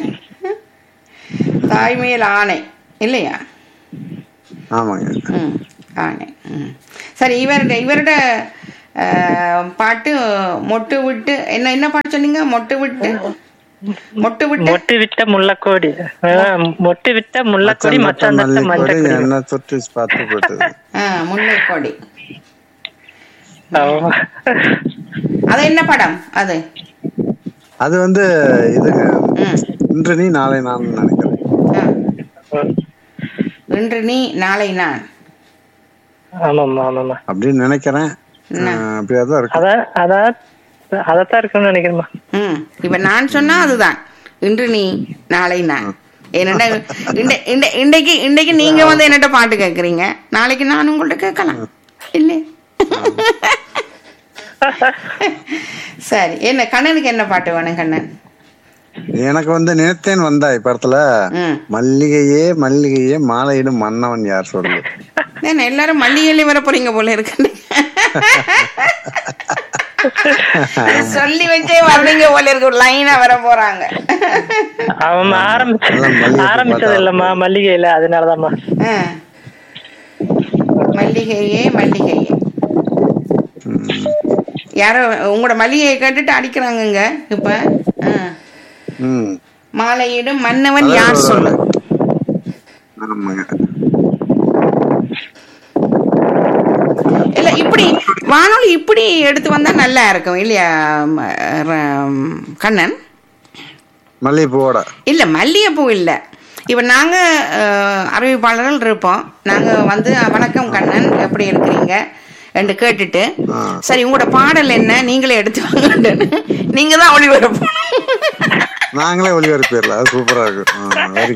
தாய்மேல் ஆணை இல்லையா ஆமாங்க ம் ஆணை ம் சரி இவருடைய இவரோட அஹ், பாட்டு மொட்டு விட்டு என்ன என்ன பாட்டு சொன்னீங்க மொட்டு விட்டு மொட்டு விட்டு மொட்டு விட்ட முள்ளக்கோடி அஹ், மொட்டு விட்ட முள்ளக்கோடி மச்சான் மச்சான் தட்ட மல்லி கொடி மஞ்சள் என்ன தொட்டு பார்த்து போட்டது ஆ முல்லை கொடி ஆமா. அது என்ன படம் அது அது வந்து இதுங்க ம் இன்று நீ நாளை நான் நினைக்கிறேன் ஆ. இன்று நீ நாளை நான் ஆமாம்மா ஆமாம்மா அப்படின்னு நினைக்கிறேன் என்ன? ஆஹ் அப்படியே தான் இருக்கு அதான் அதான் அதத்தான் இருக்கும்னு நினைக்கிறேம்மா ம் இப்ப நான் சொன்னா அதுதான் இன்று நீ நாளை நான் என்னடா இண்ட- இண்ட- இன்றைக்கு இன்றைக்கு நீங்க வந்து என்னட்ட பாட்டு கேக்குறீங்க நாளைக்கு நான் உங்கள்ட்ட கேட்கலாம் இல்லை சரி என்ன கண்ணனுக்கு என்ன பாட்டு வேணும் கண்ணன் எனக்கு வந்து நினைத்தேன் வந்தாய் படத்துல ம் மல்லிகையே மல்லிகையே மாலையிடும் மன்னவன் யார் சொல்லு என்ன எல்லாரும் மல்லிகையில வர போறீங்க போல இருக்கு சொல்லி வச்சே வர்றீங்க போல இருக்கு லைனா வர போறாங்க அவன் ஆரம்பிச்ச எல்லாம் மல்லிகை பூ ஆரம்பிச்சது பார்த்தா இல்லம்மா மல்லிகையில அதனாலதாம்மா ஆ. மல்லிகையே மல்லிகையே ம். யாரோ உங்களோட மல்லிகையை கேட்டுட்டு அடிக்கிறாங்கங்க இப்ப ஆ. ம் மாலையிடும் மன்னவன் யார் சொல்லு ஆமாங்க இல்ல இப்படி வானொலி இப்படி எடுத்து வந்தா நல்லா இருக்கும் இல்லையா ம, ர- கண்ணன் மல்லிகைப்பூவோட இல்ல மல்லிகைப்பூ இல்ல இப்ப நாங்க அஹ், அறிவிப்பாளர்கள் இருப்போம் நாங்க வந்து வணக்கம் கண்ணன் எப்படி இருக்கிறீங்க என்று கேட்டுட்டு ஆ. சரி உங்களோட பாடல் என்ன நீங்களே எடுத்து வாங்கன்னு நீங்க தான் ஒளிபரப்பணும் நாங்களே ஒளிபரப்பிடலாம் அது சூப்பரா இருக்கும் வெரி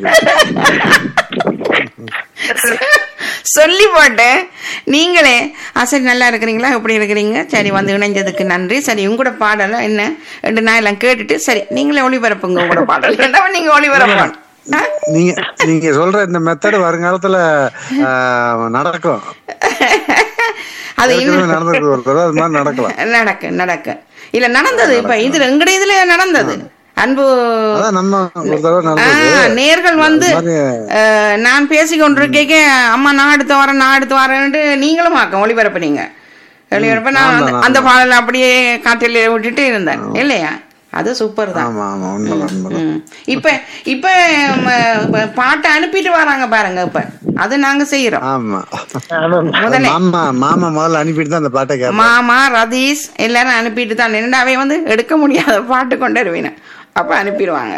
குட் சொல்லி போட்டேன் நீங்களே ஆ சரி நல்லா இருக்கிறீங்களா எப்படி இருக்கிறீங்க சரி வந்து இணைஞ்சதுக்கு நன்றி சரி உங்களோட பாடல என்ன ரெண்டு நான் எல்லாம் கேட்டுட்டு சரி நீங்களே ஒளிபரப்புங்க உங்களோட பாடல் ரெண்டாவது நீங்க ஒளிபரப்பணும் ஆ? நீங்க நீங்க சொல்ற இந்த மெத்தட் வருங்காலத்துல ஆஹ், நடக்கும் அது ஏற்கனவே இன்னும் நடந்திருக்கு ஒரு தடவை அது மாதிரி நடக்கலாம் நடக்கு நடக்கு இல்ல நடந்தது இப்ப இதுல எங்கட இதுல நடந்தது அன்பு அதான் நம்ம ஒரு தடவை ஆ, நடந்தது நேர்கள் வந்து அது மாதிரி- அஹ், நான் பேசி கொண்டிருக்கேன் அம்மா நான் எடுத்து வரேன் நான் எடுத்து வரேன்ட்டு நீங்களும் ஆக்க ஒளிபரப்பு நீங்க ஒளிபரப்ப நான் ஆமா, வந்து ஆமா. அந்த பாடல அப்படியே காற்றில் விட்டுட்டு இருந்தேன் இல்லையா அது சூப்பர் தான் ஆமா ஆமா உண்மைதான் உண்மைதான் ம். இப்ப இப்ப ம, இப்ப பாட்டை அனுப்பிட்டு வராங்க பாருங்க இப்ப அது நாங்க செய்யறோம் ஆமா ஆமாம்மா முதல்ல மாமா மாமா முதல்ல அனுப்பிட்டு தான் அந்த பாட்டை கேட்பேன் மாமா ரதீஷ் எல்லாரும் அனுப்பிட்டு தான் ரெண்டாவே வந்து எடுக்க முடியாத பாட்டு கொண்டு வருவீன அப்ப அனுப்பிடுவாங்க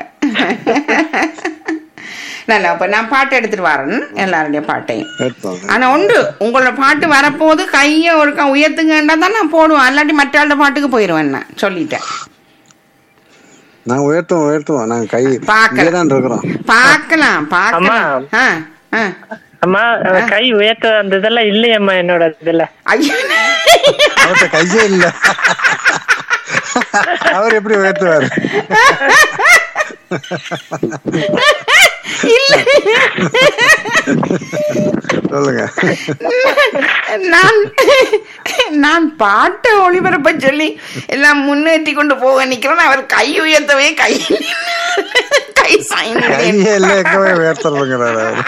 நல்லா அப்ப நான் பாட்டு எடுத்துட்டு வரேன் எல்லாருடைய பாட்டையும் கேட்போம் ஆனா உண்டு உங்களோட பாட்டு வரப்போது கைய ஒருக்கா உயர்த்துங்கன்றா தான் நான் போடுவேன் அல்லாட்டி மற்ற ஆளோட பாட்டுக்கு போயிடுவேன் நான் சொல்லிட்டேன் நாங்க உயர்த்துவோம் உயர்த்துவோம் நாங்க கை பார்க்கலாம். தான் இருக்கிறோம் பார்க்கலாம் பார்க்கலாம் ஆ ஆ அம்மா அவ கை உயர்த்த அந்த இதெல்லாம் இல்லையம்மா என்னோட இதுல ஐயோ அவர்கிட்ட கையே இல்ல அவர் எப்படி உயர்த்துவாரு இல்ல சொல்லுங்க நான் நான் பாட்டை ஒளிபரப்ப சொல்லி எல்லாம் முன்னேற்றி கொண்டு போக நிக்கிறேன் அவர் கை உயர்த்தவே கை கை சாய்ந்து கையே இல்ல எங்கவே உயர்த்துறதுங்கிறாரு அவரு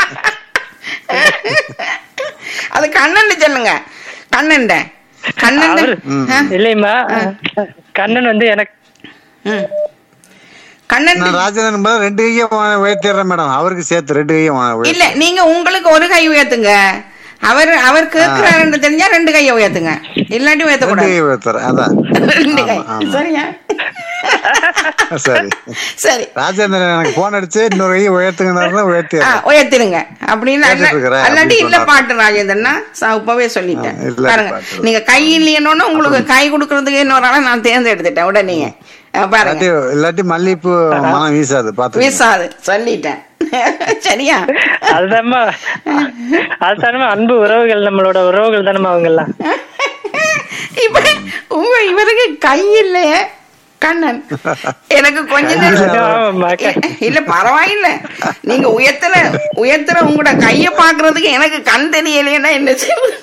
அது கண்ணன் சொல்லுங்க கண்ணன் கண்ணன் அவரு ஆ? இல்லையம்மா கண்ணன் வந்து எனக்கு ம். கண்ணன் நான் ராஜேந்திரன் மேல ரெண்டு கையும் உயர்த்திடுறேன் மேடம் அவருக்கு சேர்த்து ரெண்டு கையும் உயர்த்தி இல்ல நீங்க உங்களுக்கு ஒரு கை உயர்த்துங்க அவர் அவர் கேட்கிறாருன்னு தெரிஞ்சா ரெண்டு கையை உயர்த்துங்க இல்லாட்டி ரெண்டு உயர்த்தக்கூடாது கை உயர்த்துறேன் அதான் ரெண்டு கை ஆமா, ஆமா. சரியா சரி சரி ராஜேந்திரன் எனக்கு போன் அடிச்சு இன்னொரு கை உயர்த்துங்க உயர்த்தி ஆ, உயர்த்திருங்க அப்படின்னு அல்ல- கேட்டுட்டு இருக்கிறேன் அல்லாட்டி அப்படின்னு இல்ல சொன்னாரு. பாட்டு ராஜேந்திரனா ச- இப்பவே சொல்லிட்டேன் ஆ, இல்ல பாருங்க பாட்டு. நீங்க கை இல்லையனோன்னு உங்களுக்கு கை கொடுக்கறதுக்கு இன்னொரு ஆளை நான் தேர்ந்தெடுத்துட்டேன் உடனே ஆ, பாருங்க இல்லாட்டி இல்லாட்டி மல்லிப்பூ மனம் வீசாது பாத்து வீசாது சொல்லிட்டேன் சரியா அதுதான்மா அதுதானமா அன்பு உறவுகள் நம்மளோட உறவுகள் தானமா அவங்க எல்லாம் இப்ப உங்க இவருக்கு கை இல்லையே கண்ணன் எனக்கு கொஞ்ச நேரம் ஆமாம்மா, கை- இல்ல பரவாயில்ல நீங்க உயர்த்தல உயர்த்துற உங்களோட கைய பாக்குறதுக்கு எனக்கு கண் தெரியலைன்னா என்ன செய்வது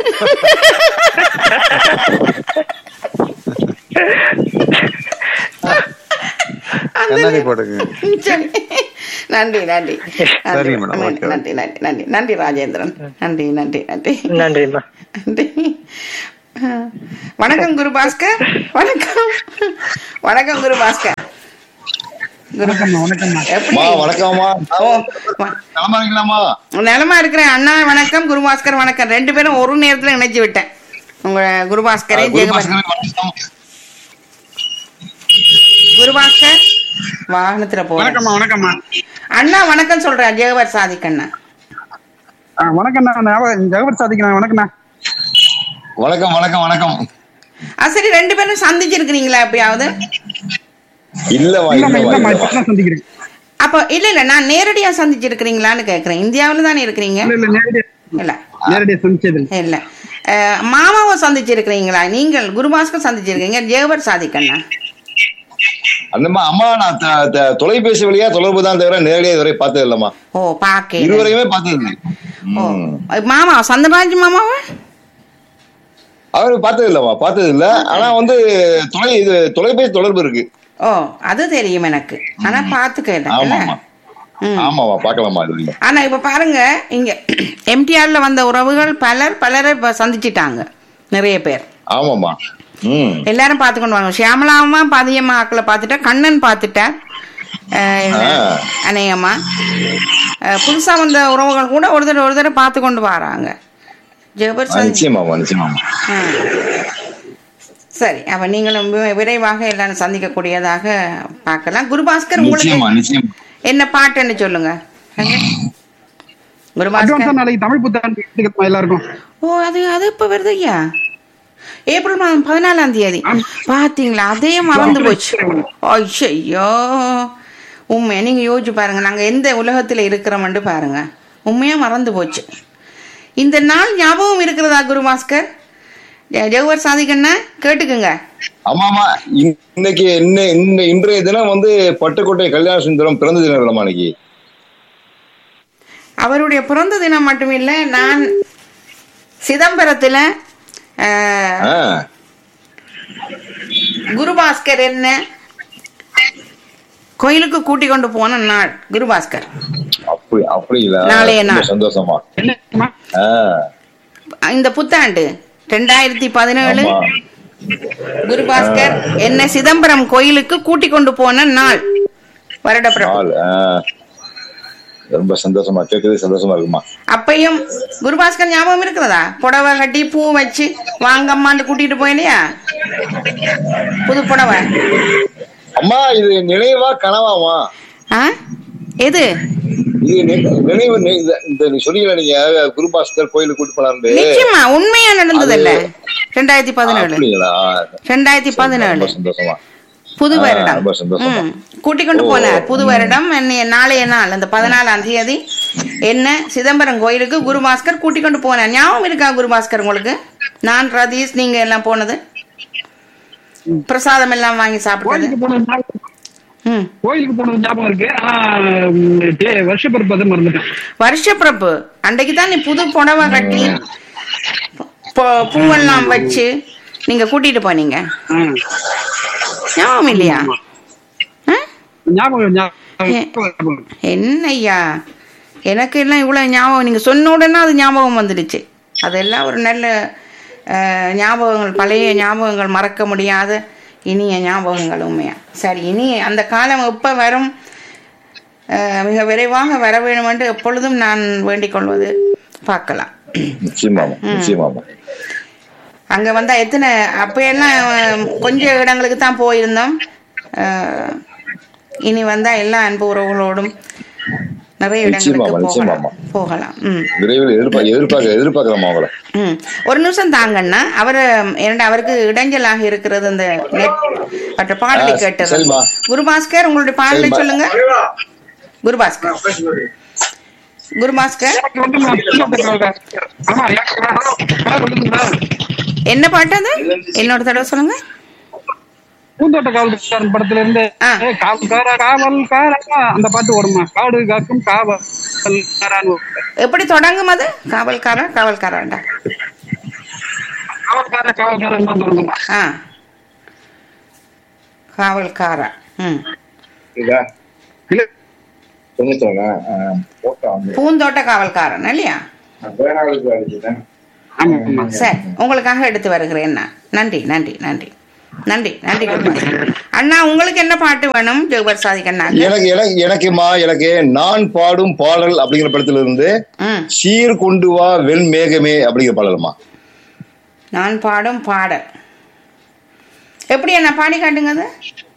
கண்ணாடி போட்டுங்க சரி நன்றி நன்றி நன்றி சரிங்க மேடம், ஓகே, நன்றி நன்றி நன்றி நன்றி ராஜேந்திரன் நன்றி நன்றி நன்றி நன்றிம்மா நன்றி அஹ், வணக்கம் குரு பாஸ்கர் வணக்கம் வணக்கம் குரு பாஸ்கர் குரு எப்படி அம்மா வணக்கம்மா ஓ, வ- நலமா இருக்கீங்களாம்மா நலமா இருக்கிறேன் அண்ணா வணக்கம் குரு பாஸ்கர் வணக்கம் ரெண்டு பேரும் ஒரு நேரத்துல இணைச்சு விட்டேன் உங்க குரு பாஸ்கரே ஜெகபர் வணக்கம் குரு பாஸ்கர் வாகனத்துல போறேன் வணக்கம்மா வணக்கம்மா அண்ணா வணக்கம் சொல்றேன் ஜெகபர் சாதிக் அண்ணா ஆ, வணக்கம்ண்ணா நான் ஜெகபத் சாதிக்கண்ணா வணக்கம்ண்ணா வணக்கம் வணக்கம் வணக்கம் ஆ சரி ரெண்டு பேரும் சந்திச்சிருக்கிறீங்களா எப்பயாவது இல்லவா இல்லம்மா இல்லவா இல்லம்மா இல்லவா இப்பதான் சந்திக்கிறேன் அப்போ இல்ல இல்ல நான் நேரடியா சந்திச்சிருக்கிறீங்களான்னு கேக்குறேன் இந்தியாவுல தானே இருக்கிறீங்க இல்ல இல்ல நேரடியா இல்ல நேரடியா சந்திச்சது இல்ல. இல்ல அஹ், மாமாவை சந்திச்சிருக்கிறீங்களா நீங்கள் குருபாஸ்கர் சந்திச்சிருக்கீங்க ஜெகபர் சாதிக் அண்ணா அந்தம்மா அம்மா நான் த- த- தொலைபேசி வழியா தொடர்பு தான் தவிர நேரடியா இதுவரை பார்த்தது இல்லம்மா ஓ பாக்க இருவரையுமே பார்த்தது இல்லை ஓ ம். மாமா சந்திரராஜ் மாமாவா அவரு பார்த்தது இல்லம்மா பார்த்தது இல்ல ஆனா வந்து தொலை இது தொலைபேசி தொடர்பு இருக்கு ஓ அது தெரியும் எனக்கு ஆனா பாத்துக்கல ஆமாமா ம். ஆமாமா பார்க்கலாமா இது இல்ல ஆனா இப்ப பாருங்க இங்க எம்டிஆர்ல வந்த உறவுகள் பலர் பலரை இப்ப சந்திச்சிட்டாங்க நிறைய பேர் ஆமாமா ம் எல்லாரும் பார்த்துக்கொண்டு வாங்க ஷியாமலாமா பாதியம்மா ஆக்களை பார்த்துட்டா கண்ணன் பார்த்துட்டேன் அஹ், ஆ. அநேகமா அஹ், புதுசா வந்த உறவுகள் கூட ஒரு தடவை ஒரு தடவை பார்த்து கொண்டு வராங்க ஜெபர் ஆ, சந்தி- நிச்சயமாமா நிச்சயமாமா ஆ. சரி அப்ப நீங்களும் வி- விரைவாக எல்லாரும் சந்திக்கக்கூடியதாக பார்க்கலாம் குருபாஸ்கர் உங்களுக்கு நிச்சயமா நிச்சயமா என்ன பாட்டுன்னு சொல்லுங்க அட்வான்ஸா குருபாஸ்கர் நாளைக்கு தமிழ் புத்தாண்டு வாழ்த்துக்கள்மா எல்லாருக்கும் ஓ அது அது இப்ப வருது ஐயா ஏப்ரல் மாதம் பதினாலாம் தேதி பாத்தீங்களா அதே மறந்து போச்சு ஐயோ உண்மையா நீங்க யோசிச்சு பாருங்க நாங்க எந்த உலகத்துல இருக்கிறோம்னு பாருங்க உண்மையா மறந்து போச்சு இந்த நாள் ஞாபகம் இருக்கிறதா குருபாஸ்கர் ஜெ- ஜெகவர் சாதிக்கண்ணா கேட்டுக்குங்க ஆமாமா இன்னைக்கு இன்ன இந்த இன்றைய தினம் வந்து பட்டுக்கோட்டை கல்யாண சுந்தரம் பிறந்த தினம் இல்லம்மா இன்னைக்கு அவருடைய பிறந்த தினம் மட்டுமில்ல நான் சிதம்பரத்துல அஹ், ஆ, குருபாஸ்கர் என்ன கோயிலுக்கு கூட்டி கொண்டு போன நாள் குருபாஸ்கர் அப்படி அப்படிங்களா நாளைய நாள். ரொம்ப சந்தோஷமா என்னம்மா ஆ, இந்த புத்தாண்டு ரெண்டாயிரத்தி பதினேழு ஆமா குருபாஸ்கர் என்ன சிதம்பரம் கோயிலுக்கு கூட்டி கொண்டு போன நாள் வருடப்பிரபு நாள் ஆ. ரொம்ப சந்தோஷமா கேட்கறது சந்தோஷமா இருக்குமா அப்பையும் குருபாஸ்கர் ஞாபகம் இருக்கிறதா புடவை கட்டி பூ வச்சு வாங்கம்மான்னு கூட்டிட்டு போயிலையா புது புடவை அம்மா இது நினைவா கனவாமா ஆ எது இது நி- நினைவு நி- இந்த- இந்த நீ சொன்னீங்களா நீங்க குருபாஸ்கர் கோயிலுக்கு கூட்டு போலான்னு நிச்சயமா உண்மையா நடந்ததல்ல ரெண்டாயிரத்தி பதினேழு அப்படிங்களா ரெண்டாயிரத்தி பதினேழு ரொம்ப சந்தோஷமா புது ஆ, வருடம் ரொம்ப சந்தோஷமா. ம். கூட்டிக் கொண்டு ஓ, போனார் புது வருடம் என்னைய நாளைய நாள் அந்த பதினாலாம் தேதி என்ன சிதம்பரம் கோயிலுக்கு குருபாஸ்கர் கூட்டிக் கொண்டு போனார் ஞாபகம் இருக்கா குருபாஸ்கர் உங்களுக்கு நான் ரதீஷ் நீங்க எல்லாம் போனது பிரசாதம் எல்லாம் வாங்கி சாப்பிட்டது கோயிலுக்கு போனது ஞாபகம் ம் கோயிலுக்கு போனது ஞாபகம் இருக்கு ஆனா ம், டே- வருஷப்பிறப்பு அதை மறந்துட்டேன் வருஷப்பிரபு அன்றைக்கு தான் நீ புது புடவை கட்டி பூ- பூவெல்லாம் வச்சு நீங்க கூட்டிட்டு போனீங்க ஆ. ஞாபகம் இல்லையா ஆ? ஞாபகம் ஞாபகம் என்னய்யா எனக்கு எல்லாம் இவ்வளவு ஞாபகம் நீங்க சொன்ன உடனே அது ஞாபகம் வந்துடுச்சு அதெல்லாம் ஒரு நல்ல அஹ், ஞாபகங்கள் பழைய ஞாபகங்கள் மறக்க முடியாத இனிய ஞாபகங்கள் உண்மையா சரி இனி அந்த காலம் எப்ப வரும் அஹ், மிக விரைவாக வர வேண்டும் என்று எப்பொழுதும் நான் வேண்டிக் கொள்வது பார்க்கலாம் நிச்சயமாமா நிச்சயமாமா அங்க வந்தா எத்தனை அப்ப எல்லாம் அஹ், கொஞ்சம் இடங்களுக்கு தான் போயிருந்தோம் அஹ், இனி வந்தா எல்லா அன்பு உறவுகளோடும் நிறைய நிச்சயமாம்மா, இடங்களுக்கு நிச்சயமாம்மா. போகலாம் போகலாம் ம் விரைவில் எதிர்பார்க்க எதிர்பார்க்க எதிர்பார்க்கலாம் அவங்கள ம் ஒரு நிமிஷம் தாங்கண்ணா அவர் இரண்டு அவருக்கு இடைஞ்சலாக இருக்கிறது இந்த நெட் மற்ற பாடலை ஆ, கேட்டது சரிம்மா. குருபாஸ்கர் உங்களுடைய பாடலை சரிம்மா. சொல்லுங்க குருபாஸ்கர் குருபாஸ்கர் எனக்கு வந்து நான் பூந்தோட்ட காவல்காரன். ஆமா, எனக்கு காவல் விழுந்துதா? என்ன பாட்டு அது இன்னொரு தடவை சொல்லுங்க பூந்தோட்ட காவல்காரன் படத்துல இருந்து ஆ. ஏ, காவல்காரா காவல்காரா அந்த பாட்டு ஓடுமா காடு காக்கும் காவல்காரான்னு ஒரு பாட்டு. எப்படி தொடங்கும் அது காவல்காரா காவல்காராண்டா காவல்காரா காவல்காரன் தான் தொடங்குமா ஆ காவல்காரா ம் இதா இல்ல தொண்ணூத்தொன்னு போட்டோ வந்து பூந்தோட்ட காவல்காரன் இல்லையா வேற ஆளுக்கு அடிச்சுட்டேன் ஆமா ஆமா சரி உங்களுக்காக எடுத்து வருகிறேன் நான் நன்றி நன்றி நன்றி நன்றி நன்றி குருபாஸ்கர் அண்ணா உங்களுக்கு என்ன பாட்டு வேணும் ஜெகபர் சாதிக் அண்ணா எனக்கு எனக்கு எனக்குமா எனக்கு நான் பாடும் பாடல் அப்படிங்கிற படத்துல இருந்து ம் சீர் கொண்டு வா வெண் மேகமே அப்படிங்கிற பாடலுமா நான் பாடும் பாடல் எப்படி என்ன பாடி காட்டுங்க அது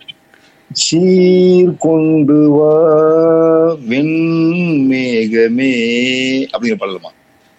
சீர் கொண்டு வா வெண் மேகமே அப்படிங்கிற பாடலுமா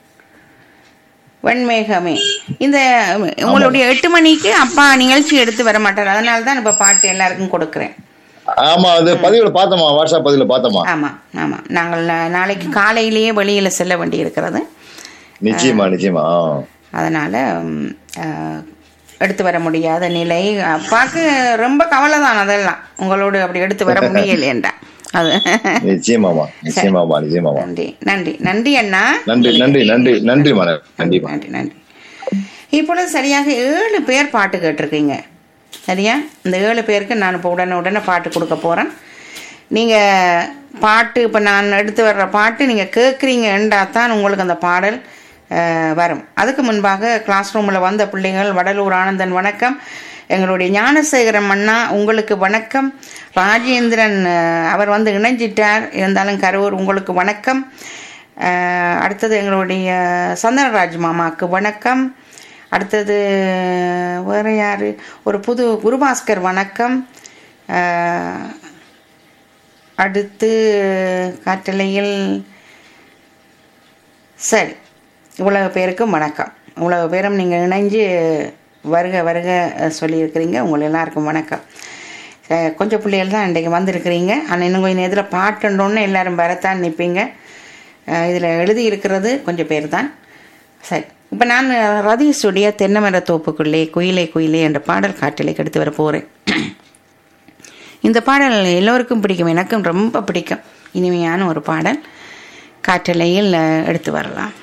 வெண்மேகமே இந்த உங்களுடைய எட்டு மணிக்கு அப்பா நிகழ்ச்சி எடுத்து வர மாட்டார் அதனால தான் இப்ப பாட்டு எல்லாருக்கும் கொடுக்குறேன் ஆமா அது பதிவுல பார்த்தோமா வாட்ஸ்அப் பதிவுல பார்த்தோமா ஆமா ஆமா நாங்கள் நா- நாளைக்கு காலையிலேயே வெளியில செல்ல வேண்டி இருக்கிறது நிச்சயமா நிச்சயமா ஆ. அதனால ம், அஹ், எடுத்து வர முடியாத நிலை அப்பாவுக்கு ரொம்ப கவலை தான் அதெல்லாம் உங்களோடு அப்படி எடுத்து வர முடியலையேண்டா அது நிச்சயமாமா நிச்சயமாமா நிச்சயமாமா நன்றி நன்றி நன்றி அண்ணா நன்றி நன்றி நன்றி நன்றி மன நன்றிமா நன்றி நன்றி இப்பொழுது சரியாக ஏழு பேர் பாட்டு கேட்டிருக்கீங்க சரியா இந்த ஏழு பேருக்கு நான் இப்போ உடனே உடனே பாட்டு கொடுக்க போகிறேன் நீங்கள் பாட்டு இப்போ நான் எடுத்து வர்ற பாட்டு நீங்கள் கேட்குறீங்கன்றா தான் உங்களுக்கு அந்த பாடல் அஹ், வரும் அதுக்கு முன்பாக கிளாஸ் ரூமில் வந்த பிள்ளைகள் வடலூர் ஆனந்தன் வணக்கம் எங்களுடைய ஞானசேகரம் அண்ணா உங்களுக்கு வணக்கம் ராஜேந்திரன் அஹ், அவர் வந்து இணைஞ்சிட்டார் இருந்தாலும் கரூர் உங்களுக்கு வணக்கம் அஹ், அடுத்தது எங்களுடைய சந்தனராஜ் மாமாவுக்கு வணக்கம் அடுத்தது வேற யாரு ஒரு புது குருபாஸ்கர் வணக்கம் அஹ், அடுத்து காற்றலையில் சரி இவ்வளவு பேருக்கும் வணக்கம் இவ்வளவு பேரும் நீங்கள் இணைஞ்சு வருக வருக அஹ், சொல்லியிருக்கிறீங்க உங்களை எல்லாருக்கும் வணக்கம் அஹ், கொஞ்சம் பிள்ளைகள் தான் இன்றைக்கு வந்திருக்கிறீங்க ஆனால் இன்னும் கொஞ்சம் நேரத்தில் பாட்டுண்டோன்னு எல்லாரும் வரத்தான் நிற்பீங்க இதில் எழுதி இருக்கிறது கொஞ்சம் பேர் தான் சரி இப்போ நான் ரதீஷுடைய தென்னமர தோப்புக்குள்ளே குயிலே குயிலே என்ற பாடல் காட்டிலே எடுத்து வர போகிறேன் இந்த பாடல் எல்லோருக்கும் பிடிக்கும் எனக்கும் ரொம்ப பிடிக்கும் இனிமையான ஒரு பாடல் காற்றலையில் அஹ், எடுத்து வரலாம்